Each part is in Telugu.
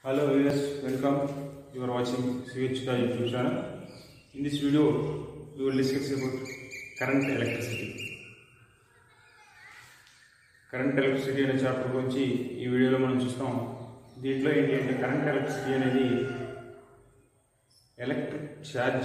Hello viewers, welcome. You are watching CH the YouTube channel. In this video, we will discuss about current electricity. Current electricity అనే చాప్టర్ గురించి ఈ వీడియోలో మనం చూస్తాం దీంట్లో ఏంటి అంటే కరెంట్ ఎలక్ట్రిసిటీ అనేది ఎలక్ట్రిక్ ఛార్జ్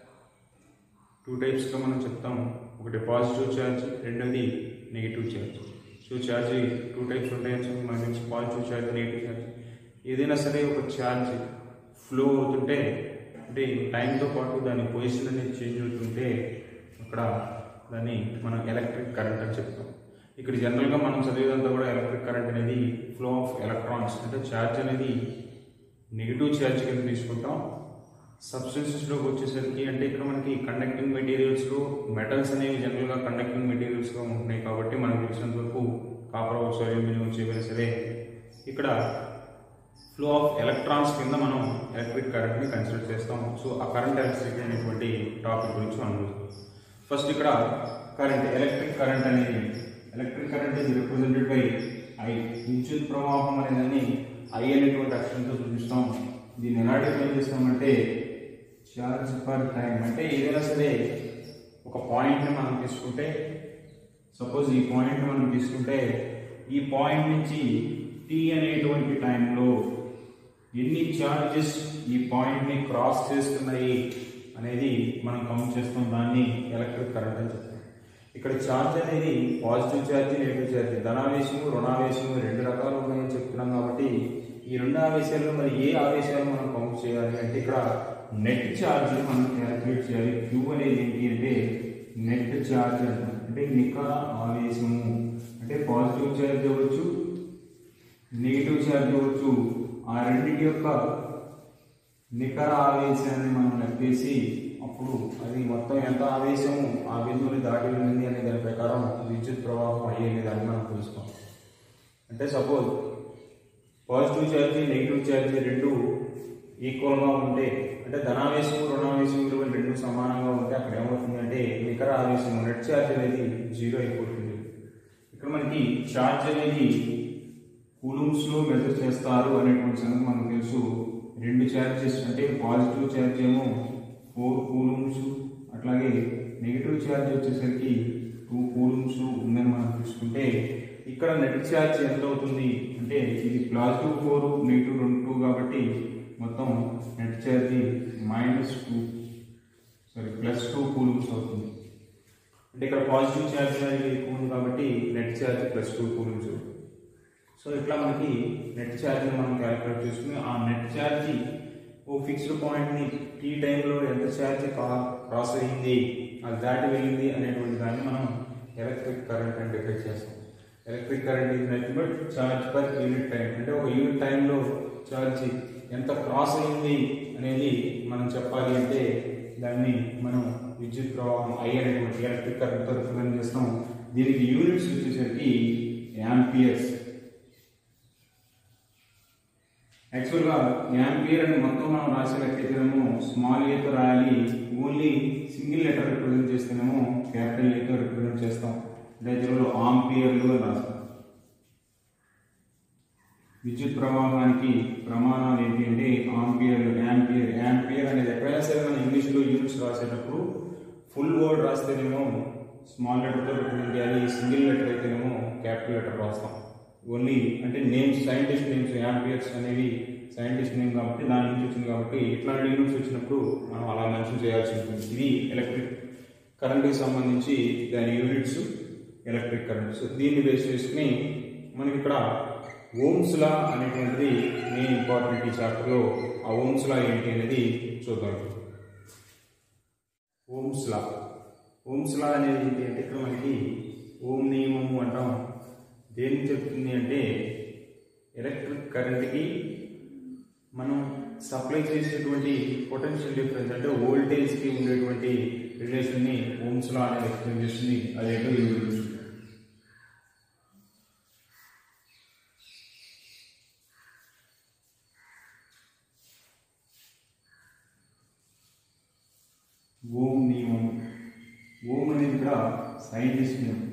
టూ టైప్స్గా మనం చెప్తాం ఒకటి పాజిటివ్ ఛార్జ్ రెండోది negative charge so charge two types ఉంటాయని చెప్పి మనకి తెలుసు పాజిటివ్ ఛార్జ్ నెగిటివ్ ఛార్జ్ ఏదైనా సరే ఒక ఛార్జ్ ఫ్లో అవుతుంటే అంటే టైంతో పాటు దాని పొజిషన్ అనేది చేంజ్ అవుతుంటే అక్కడ దాన్ని మనం ఎలక్ట్రిక్ కరెంట్ అని చెప్తాం ఇక్కడ జనరల్గా మనం చదివేదంతా కూడా ఎలక్ట్రిక్ కరెంట్ అనేది ఫ్లో ఆఫ్ ఎలక్ట్రాన్స్ అంటే ఛార్జ్ అనేది నెగిటివ్ ఛార్జ్ కింద తీసుకుంటాం సబ్స్టెన్సెస్లోకి వచ్చేసరికి అంటే ఇక్కడ మనకి కండక్టింగ్ మెటీరియల్స్లో మెటల్స్ అనేవి జనరల్గా కండక్టింగ్ మెటీరియల్స్గా ఉంటున్నాయి కాబట్టి మనకు తెలిసినంత వరకు కాపర్ అవచ్చు అల్యూమినియం వచ్చి ఏమైనా సరే ఇక్కడ ఫ్లో ఆఫ్ ఎలక్ట్రాన్స్ కింద మనం ఎలక్ట్రిక్ కరెంట్ని కన్సిడర్ చేస్తాం సో ఆ కరెంట్ ఎలక్ట్రిసిటీ అనేటువంటి టాపిక్ గురించి మనం ఫస్ట్ ఇక్కడ కరెంట్ ఎలక్ట్రిక్ కరెంట్ అనేది electric current is represented by I విద్యుత్ ప్రవాహం అనేదాన్ని ఐ అనేటువంటి అక్షరంతో చూపిస్తాం దీన్ని ఎలా డిఫైన్ చేస్తామంటే చార్జ్ పర్ టైం అంటే ఏదైనా సరే ఒక పాయింట్ని మనం తీసుకుంటే సపోజ్ ఈ పాయింట్ మనం తీసుకుంటే ఈ పాయింట్ నుంచి టీ అనేటువంటి టైంలో ఎన్ని చార్జెస్ ఈ పాయింట్ని క్రాస్ చేస్తున్నాయి అనేది మనం కౌంట్ చేస్తాం దాన్ని ఎలక్ట్రిక్ కరెంట్ అని చెప్తాం ఇక్కడ ఛార్జ్ అనేది పాజిటివ్ ఛార్జ్ నెగిటివ్ ఛార్జ్ ధనావేశము రుణావేశము రెండు రకాలు ఉన్నాయని చెప్తున్నాం కాబట్టి ఈ రెండు ఆవేశాల్లో మరి ఏ ఆవేశాలు మనం కౌంట్ చేయాలి అంటే ఇక్కడ నెట్ ఛార్జ్ మనం క్యాలిక్యులేట్ చేయాలి క్యూ అనేది ఏంటి అంటే నెట్ ఛార్జ్ అంటాం అంటే నికర ఆవేశము అంటే పాజిటివ్ ఛార్జ్ అవ్వచ్చు నెగిటివ్ ఛార్జ్ అవ్వచ్చు ఆ రెండింటి యొక్క నికర ఆవేశాన్ని మనం లెక్కేసి అప్పుడు అది మొత్తం ఎంత ఆవేశము ఆ బిందువుని దాటి వెళ్ళింది అనే దాని ప్రకారం విద్యుత్ ప్రవాహం అయ్యేది దాన్ని మనం తెలుస్తాం అంటే suppose positive charge negative charge రెండు ఈక్వల్గా ఉంటే అంటే ధనావేశం రుణావేశం విలువలు రెండు సమానంగా ఉంటే అక్కడ ఏమవుతుందంటే నికర ఆవేశం నెట్ ఛార్జ్ అనేది జీరో అయిపోతుంది ఇక్కడ మనకి ఛార్జ్ అనేది కూలూమ్స్లో మెజర్ చేస్తారు అనేటువంటి సంగతి మనకు తెలుసు రెండు ఛార్జెస్ అంటే పాజిటివ్ ఛార్జ్ ఏమో ఫోర్ కూలూమ్స్ అట్లాగే నెగిటివ్ ఛార్జ్ వచ్చేసరికి టూ కూలూమ్స్ ఉందని మనం చూసుకుంటే ఇక్కడ నెట్ ఛార్జ్ ఎంత అవుతుంది అంటే ఇది పాజిటివ్ ఫోర్ నెగిటివ్ రెండు టూ కాబట్టి మొత్తం net charge minus two sorry plus two coulombs అవుతుంది అంటే ఇక్కడ పాజిటివ్ ఛార్జ్ అనేది ఎక్కువ ఉంది కాబట్టి net charge plus two coulombs so ఇట్లా మనకి నెట్ ఛార్జ్ని మనం క్యాలిక్యులేట్ చేసుకుని ఆ నెట్ ఛార్జ్ ఓ ఫిక్స్డ్ పాయింట్ని టీ టైంలో ఎంత ఛార్జ్ క్రాస్ అయ్యింది అది దాటి వెళ్ళింది అనేటువంటి దాన్ని మనం ఎలక్ట్రిక్ కరెంట్ అని డిఫైన్ చేస్తాం electric current is nothing but charge per unit time అంటే ఒక యూనిట్ టైంలో ఛార్జ్ ఎంత క్రాస్ అయింది అనేది మనం చెప్పాలి అంటే దాన్ని మనం విద్యుత్ ప్రవాహం ఐ అనేటువంటి ఎలక్ట్రిక్ కరెంట్తో రిప్రజెంట్ చేస్తాం దీనికి యూనిట్స్ వచ్చేసరికి యాంపియర్స్ యాక్చువల్గా యాంపియర్ అని మొత్తం మనం రాసేటట్టయితేనేమో స్మాల్ ఏతో రాయాలి ఓన్లీ సింగిల్ లెటర్ రిప్రజెంట్ చేస్తేనేమో క్యాపిటల్ ఏతో రిప్రజెంట్ చేస్తాం అంటే తెలుగులో ఆంపియర్లు అని రాస్తాం విద్యుత్ ప్రవాహానికి ప్రమాణాలు ఏంటి అంటే ఆంపియర్ యాంపియర్ యాంపియర్ అనేది ఎక్కడైనా సరే మన ఇంగ్లీష్లో యూనిట్స్ రాసేటప్పుడు ఫుల్ వర్డ్ రాస్తేనేమో స్మాల్ లెటర్తో రిప్రజెంట్ చేయాలి సింగిల్ లెటర్ అయితేనేమో క్యాపిటల్ లెటర్ రాస్తాం ఓన్లీ అంటే నేమ్స్ సైంటిస్ట్ నేమ్స్ యాంపియర్స్ అనేవి సైంటిస్ట్ నేమ్ కాబట్టి దాని నుంచి వచ్చింది కాబట్టి ఇట్లాంటి యూనిట్స్ వచ్చినప్పుడు మనం అలా మెన్షన్ చేయాల్సి ఉంటుంది ఇది ఎలక్ట్రిక్ కరెంట్కి సంబంధించి దాని యూనిట్స్ ఎలక్ట్రిక్ కరెంట్స్ దీన్ని బేస్ చేసుకుని మనకి ఇక్కడ ఓమ్స్ లా అనేటువంటిది మెయిన్ ఇంపార్టెంట్ ఈ చాప్టర్లో ఆ ఓమ్స్ లా ఏంటి అనేది చూద్దాం ఓమ్స్ లా ఓమ్స్ లా అనేది ఏంటి అంటే ఇక్కడ మనకి ఓం నియమము అంటాం దేని చెప్తుంది అంటే ఎలక్ట్రిక్ కరెంట్కి మనం సప్లై చేసేటువంటి పొటెన్షియల్ డిఫరెన్స్ అంటే వోల్టేజ్కి ఉండేటువంటి రిలేషన్ని ఓమ్స్ లా అనేది ఎక్స్ప్లెయిన్ చేస్తుంది అదేంటో ఈ వీడియో ఓం నియమం ఓం అనేది ఇక్కడ సైంటిస్ట్ నేమ్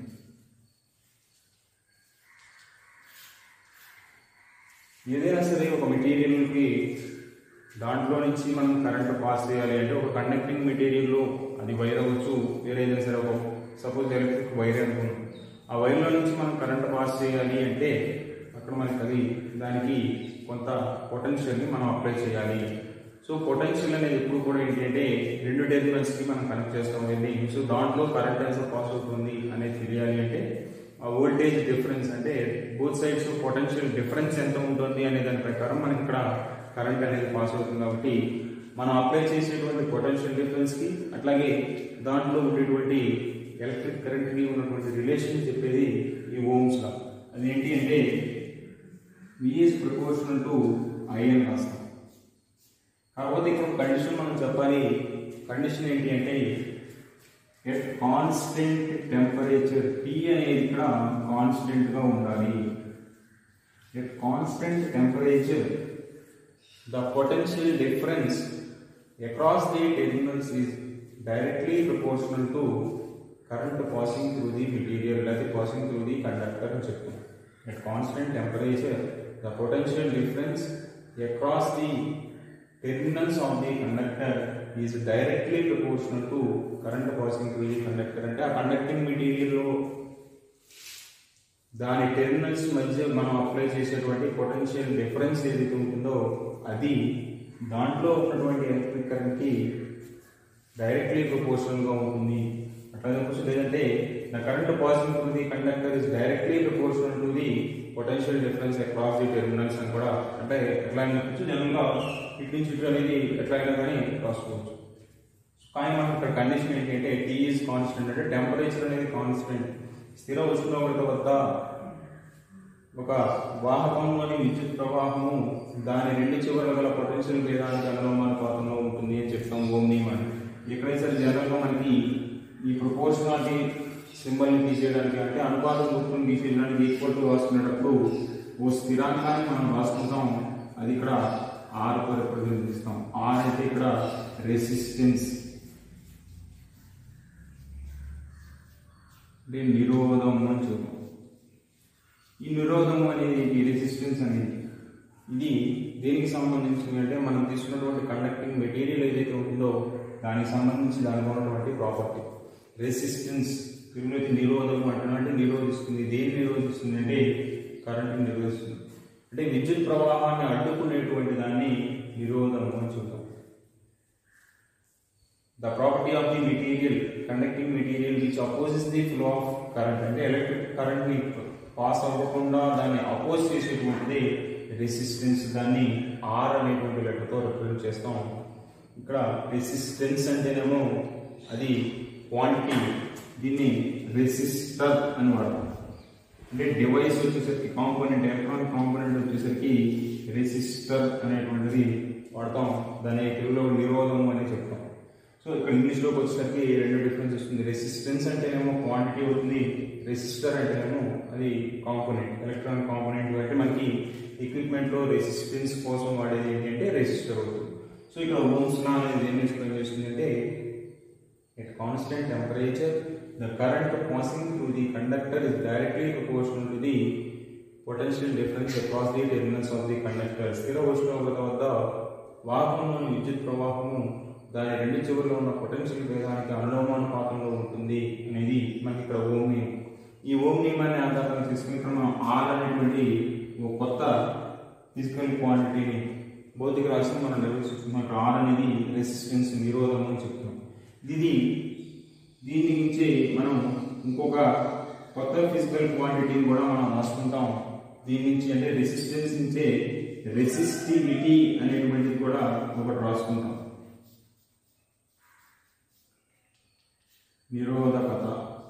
ఏదైనా సరే ఒక మెటీరియల్కి దాంట్లో నుంచి మనం కరెంట్ పాస్ చేయాలి అంటే ఒక కండక్టింగ్ మెటీరియల్లో అది వైర్ అవ్వచ్చు వేరే ఏదైనా సరే ఒక సపోజ్ ఎలక్ట్రిక్ వైర్ అనుకున్నాం ఆ వైర్లో నుంచి మనం కరెంట్ పాస్ చేయాలి అంటే అక్కడ మనకి అది దానికి కొంత పొటెన్షియల్ని మనం అప్లై చేయాలి సో పొటెన్షియల్ అనేది ఎప్పుడు కూడా ఏంటంటే రెండు టెర్మినల్స్కి మనం కనెక్ట్ చేస్తాం వెళ్ళి సో దాంట్లో కరెంట్ ఎంత పాస్ అవుతుంది అనేది తెలియాలి అంటే ఆ వోల్టేజ్ డిఫరెన్స్ అంటే బోత్ సైడ్స్ పొటెన్షియల్ డిఫరెన్స్ ఎంత ఉంటుంది అనే దాని ప్రకారం మనకి ఇక్కడ కరెంట్ అనేది పాస్ అవుతుంది కాబట్టి మనం అప్లై చేసేటువంటి పొటెన్షియల్ డిఫరెన్స్కి అట్లాగే దాంట్లో ఉండేటువంటి ఎలక్ట్రిక్ కరెంట్కి ఉన్నటువంటి రిలేషన్ చెప్పేది ఈ ఓమ్స్ లా అదేంటి అంటే విఎస్ ప్రపోర్షనల్ టు ఐ అని రాస్తాం కాకపోతే ఇక్కడ కండిషన్ మనం చెప్పాలి కండిషన్ ఏంటి అంటే ఎట్ కాన్స్టెంట్ టెంపరేచర్ టీ అనేది ఇక్కడ కాన్స్టెంట్గా ఉండాలి at constant temperature the potential difference across the terminals is directly proportional to current passing through the material లేదా పాసింగ్ త్రూ ది కండక్టర్ అని చెప్తాం at constant temperature the potential difference across the terminals of the conductor is directly proportional to current passing through the conductor అంటే ఆ కండక్టింగ్ మెటీరియల్లో దాని టెర్మినల్స్ మధ్య మనం అప్లై చేసేటువంటి పొటెన్షియల్ డిఫరెన్స్ ఏదైతే ఉంటుందో అది దాంట్లో ఉన్నటువంటి ఎలక్ట్రిక్ కరెంట్కి డైరెక్ట్లీ ప్రపోర్షనల్గా ఉంటుంది అట్లా చెప్పచ్చు లేదంటే the current passing through the conductor is directly proportional to the potential difference across the terminals అని కూడా అంటే ఎట్లా అయినా చెప్పచ్చు జనరల్గా ఇటు నుంచి ఇటు అనేది ఎట్లా అయినా కానీ రాసుకోవచ్చు కానీ మనకు ఇక్కడ కండిషన్ ఏంటంటే టీ ఈజ్ కాన్స్టెంట్ అంటే టెంపరేచర్ అనేది కాన్స్టెంట్ స్థిర ఉష్ణోగ్రత వద్ద ఒక వాహకంలోని విద్యుత్ ప్రవాహము దాని రెండు చివరల గల పొటెన్షియల్ భేదానికి అనులోమానుపాతంలో ఉంటుంది అని చెప్తాం ఓం నియమాన్ని ఎక్కడైతే సరే జనరల్గా మనకి ఈ ప్రపోర్షనాలిటీ సింబల్ని తీసేయడానికి అంటే అనుపాతం గుర్తుని తీసేయడానికి ఈక్వల్ టు రాసుకునేటప్పుడు ఓ స్థిరాంకాన్ని మనం రాసుకుంటాం అది ఇక్కడ ఆర్తో రిప్రజెంట్ ఆర్ అయితే ఇక్కడ రెసిస్టెన్స్ అంటే నిరోధం అని చూద్దాం ఈ నిరోధం అనేది ఈ రెసిస్టెన్స్ అనేది ఇది దేనికి సంబంధించింది అంటే మనం తీసుకున్నటువంటి కండక్టింగ్ మెటీరియల్ ఏదైతే ఉంటుందో దానికి సంబంధించి దానికి ఉన్నటువంటి ప్రాపర్టీ రెసిస్టెన్స్ క్రిమినల్ నిరోధం అంటే నిరోధిస్తుంది దేన్ని నిరోధిస్తుంది అంటే కరెంట్ నిరోధిస్తుంది అంటే విద్యుత్ ప్రవాహాన్ని అడ్డుకునేటువంటి దాన్ని నిరోధం అని చూద్దాం the property of the material conducting material which opposes the flow of current అంటే ఎలక్ట్రిక్ కరెంట్ ని పాస్ అవ్వకుండా దాన్ని అపోజ్ చేసేటువంటిది రెసిస్టెన్స్ దాన్ని ఆర్ అనేటువంటి లెక్కతో రిప్రజెంట్ చేస్తాం ఇక్కడ రెసిస్టెన్స్ అంటేనేమో అది క్వాంటిటీ దీన్ని రెసిస్టర్ అని వాడతాం అంటే డివైస్ వచ్చేసరికి కాంపోనెంట్ ఎలక్ట్రానిక్ కాంపోనెంట్ వచ్చేసరికి రెసిస్టర్ అనేటువంటిది వాడతాం దాని తెలుగులో నిరోధం అని చెప్తాం సో ఇక్కడ ఇంగ్లీష్లోకి వచ్చేసరికి రెండు డిఫరెన్స్ వస్తుంది రెసిస్టెన్స్ అంటేనేమో క్వాంటిటీ అవుతుంది రెసిస్టర్ అంటేనేమో అది కాంపోనెంట్ ఎలక్ట్రానిక్ కాంపోనెంట్ అంటే మనకి ఎక్విప్మెంట్లో రెసిస్టెన్స్ కోసం వాడేది ఏంటంటే రెసిస్టర్ అవుతుంది సో ఇక్కడ ఓమ్స్ లా అనేది ఏం ఎక్స్ప్లెయిన్ చేస్తుంది అంటే at constant temperature the current passing through the conductor is directly proportional to the potential difference across the terminals of the conductor స్థిర ఉష్ణోగ్రత వద్ద వాహనంలోని విద్యుత్ ప్రవాహము దాని రెండు చివరిలో ఉన్న పొటెన్షియల్ భేదానికి అనులోమానుపాతంలో ఉంటుంది అనేది మనకి ఇక్కడ ఓం నియమం ఈ ఓం నియమాన్ని ఆధారంగా తీసుకుని ఇక్కడ మనం ఆర్ అనేటువంటి ఒక కొత్త ఫిజికల్ క్వాంటిటీని భౌతిక రాశిని మనం నిర్వచిస్తున్నాం ఇక్కడ ఆర్ అనేది రెసిస్టెన్స్ నిరోధం అని చెప్తున్నాం ఇది దీని నుంచి మనం ఇంకొక కొత్త ఫిజికల్ క్వాంటిటీని కూడా మనం రాసుకుంటాం దీని నుంచి అంటే రెసిస్టెన్స్ నుంచే రెసిస్టివిటీ అనేటువంటిది కూడా ఒకటి రాసుకుంటాం నిరోధకత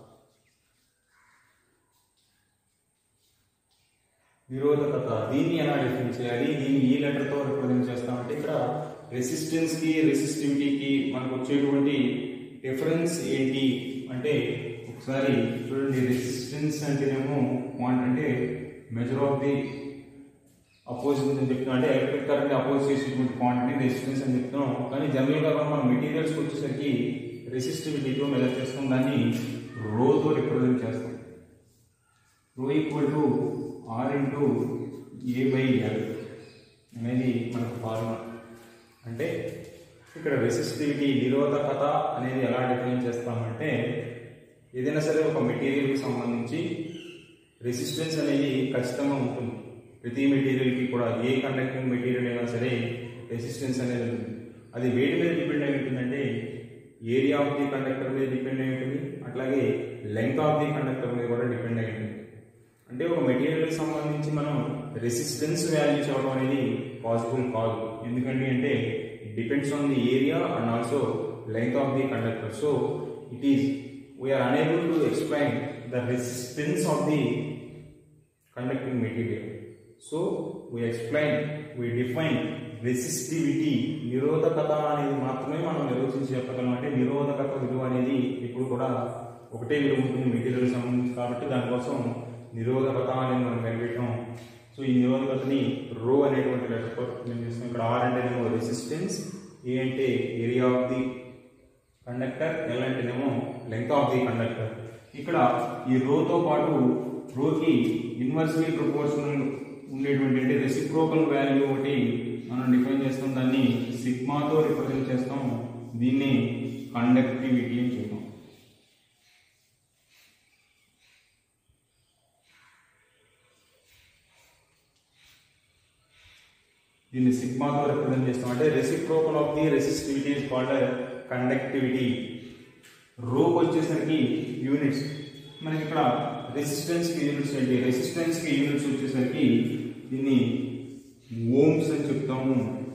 నిరోధకత దీన్ని ఎలా డిఫైన్ చేయాలి దీన్ని ఈ లెటర్తో రిప్రజెంట్ చేస్తామంటే ఇక్కడ రెసిస్టెన్స్కి రెసిస్టివిటీకి మనకు వచ్చేటువంటి డిఫరెన్స్ ఏంటి అంటే ఒకసారి చూడండి రెసిస్టెన్స్ అంటేనేమో క్వాంట్ అంటే మెజర్ ఆఫ్ ది అపోజిట్ అని చెప్తున్నాం అంటే ఎలక్ట్రిక్ కరెంట్ అపోజ్ చేసేటువంటి క్వాంటిటీ రెసిస్టెన్స్ అని చెప్తున్నాం కానీ జనరల్గా మనం మెటీరియల్స్కి వచ్చేసరికి రెసిస్టివిటీతో మెజర్ చేస్తాం దాన్ని రోతో రిప్రజెంట్ చేస్తాం rho equal to R into A by L అనేది మనకు ఫార్ములా అంటే ఇక్కడ రెసిస్టివిటీ నిరోధకత అనేది ఎలా డిఫైన్ చేస్తామంటే ఏదైనా సరే ఒక మెటీరియల్కి సంబంధించి రెసిస్టెన్స్ అనేది ఖచ్చితంగా ఉంటుంది ప్రతి మెటీరియల్కి కూడా ఏ కండక్టింగ్ మెటీరియల్ అయినా సరే రెసిస్టెన్స్ అనేది ఉంటుంది అది వేడి మీద డిపెండ్ అయి ఉంటుందంటే ఏరియా ఆఫ్ ది కండక్టర్ మీద డిపెండ్ అయి ఉంటుంది అట్లాగే లెంగ్త్ ఆఫ్ ది కండక్టర్ మీద కూడా డిపెండ్ అయి ఉంటుంది అంటే ఒక మెటీరియల్కి సంబంధించి మనం రెసిస్టెన్స్ వాల్యూ చెప్పడం అనేది పాసిబుల్ కాదు ఎందుకంటే అంటే it depends on the area and also length of the conductor so it is we are unable to explain the resistance of the conducting material so we explain we define resistivity నిరోధకత అనేది మాత్రమే మనం నిర్వచించి చెప్పగలం అంటే నిరోధకత విలువ అనేది ఇప్పుడు కూడా ఒకటే విలువ ఉంటుంది మెటీరియల్ సంబంధించి కాబట్టి దానికోసం నిరోధకత అనేది మనం కనిపెట్టాం సో ఈ నిరోధకతని రో అనేటువంటి లెటర్తో నేను చేస్తాం ఇక్కడ ఆర్ అంటేనేమో రెసిస్టెన్స్ ఏ అంటే area of the conductor L అంటేనేమో లెంగ్త్ ఆఫ్ ది కండక్టర్ ఇక్కడ ఈ రోతో పాటు రోకి ఇన్వర్స్లీ ప్రపోర్షనల్ ఉండేటువంటి అంటే రెసిప్రోకల్ వాల్యూ ఒకటి మనం డిఫైన్ చేస్తాం దాన్ని సిగ్మాతో రిప్రజెంట్ చేస్తాం దీన్ని కండక్టివిటీ అని చెప్తాం దీన్ని సిగ్మాతో రిప్రజెంట్ చేస్తాం అంటే reciprocal of the resistivity is called conductivity రోకి వచ్చేసరికి యూనిట్స్ మనకి ఇక్కడ రెసిస్టెన్స్కి యూనిట్స్ ఏంటి రెసిస్టెన్స్కి యూనిట్స్ వచ్చేసరికి దీన్ని ఓమ్స్ అని చెప్తాము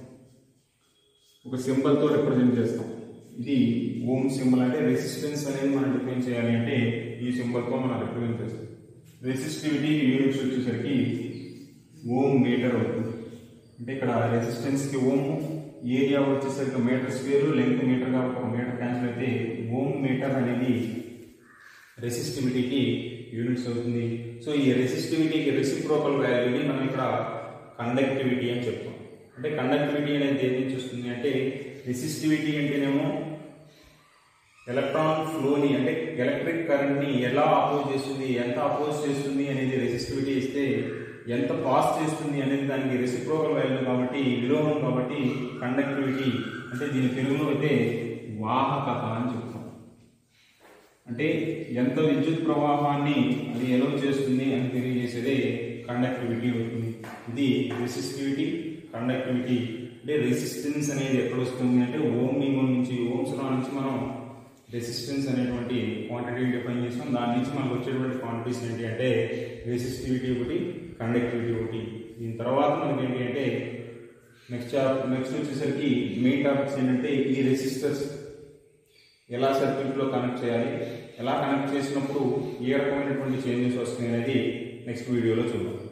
ఒక సింబల్తో రిప్రజెంట్ చేస్తాం ఇది ఓమ్ సింబల్ అంటే రెసిస్టెన్స్ అనేది మనం డిఫైన్ చేయాలి అంటే ఈ సింబల్తో మనం రిప్రజెంట్ చేస్తాం రెసిస్టివిటీ యూనిట్స్ వచ్చేసరికి ఓమ్ మీటర్ అవుతుంది అంటే ఇక్కడ రెసిస్టెన్స్కి ఓమ్ ఏరియా వచ్చేసరికి మీటర్ స్క్వేర్ లెంగ్త్ మీటర్ కాబట్టి ఒక మీటర్ క్యాన్సిల్ అయితే ఓమ్ మీటర్ అనేది రెసిస్టివిటీకి యూనిట్స్ అవుతుంది సో ఈ రెసిస్టివిటీకి రెసిప్రోకల్ వాల్యూని మనం ఇక్కడ కండక్టివిటీ అని చెప్తాం అంటే కండక్టివిటీ అనేది దేని నుంచి వస్తుంది అంటే రెసిస్టివిటీ అంటేనేమో ఎలక్ట్రాన్ ఫ్లోని అంటే ఎలక్ట్రిక్ కరెంట్ని ఎలా అపోజ్ చేస్తుంది ఎంత అపోజ్ చేస్తుంది అనేది రెసిస్టివిటీ ఇస్తే ఎంత పాస్ చేస్తుంది అనేది దానికి రెసిప్రోకల్ వాల్యూ కాబట్టి విలోమం కాబట్టి కండక్టివిటీ అంటే దీని తెలుగులో అయితే వాహకత అని చెప్తాం అంటే ఎంత విద్యుత్ ప్రవాహాన్ని అది ఎలో చేస్తుంది అని తెలియజేసేదే కండక్టివిటీ అవుతుంది ఇది రెసిస్టివిటీ కండక్టివిటీ అంటే రెసిస్టెన్స్ అనేది ఎక్కడ వస్తుంది అంటే ఓమ్ నియమం నుంచి ఓమ్స్ లా నుంచి మనం రెసిస్టెన్స్ అనేటువంటి క్వాంటిటీ డిఫైన్ చేస్తాం దాని నుంచి మనకు వచ్చేటువంటి క్వాంటిటీస్ ఏంటి అంటే రెసిస్టివిటీ ఒకటి కండక్టివిటీ ఒకటి దీని తర్వాత మనకి ఏంటి అంటే నెక్స్ట్ నెక్స్ట్ వచ్చేసరికి మెయిన్ టాపిక్స్ ఏంటంటే ఈ రెసిస్టర్స్ ఎలా సర్క్యూట్లో కనెక్ట్ చేయాలి ఎలా కనెక్ట్ చేసినప్పుడు ఏ రకమైనటువంటి చేంజెస్ వస్తాయి అనేది నెక్స్ట్ వీడియోలో చూద్దాం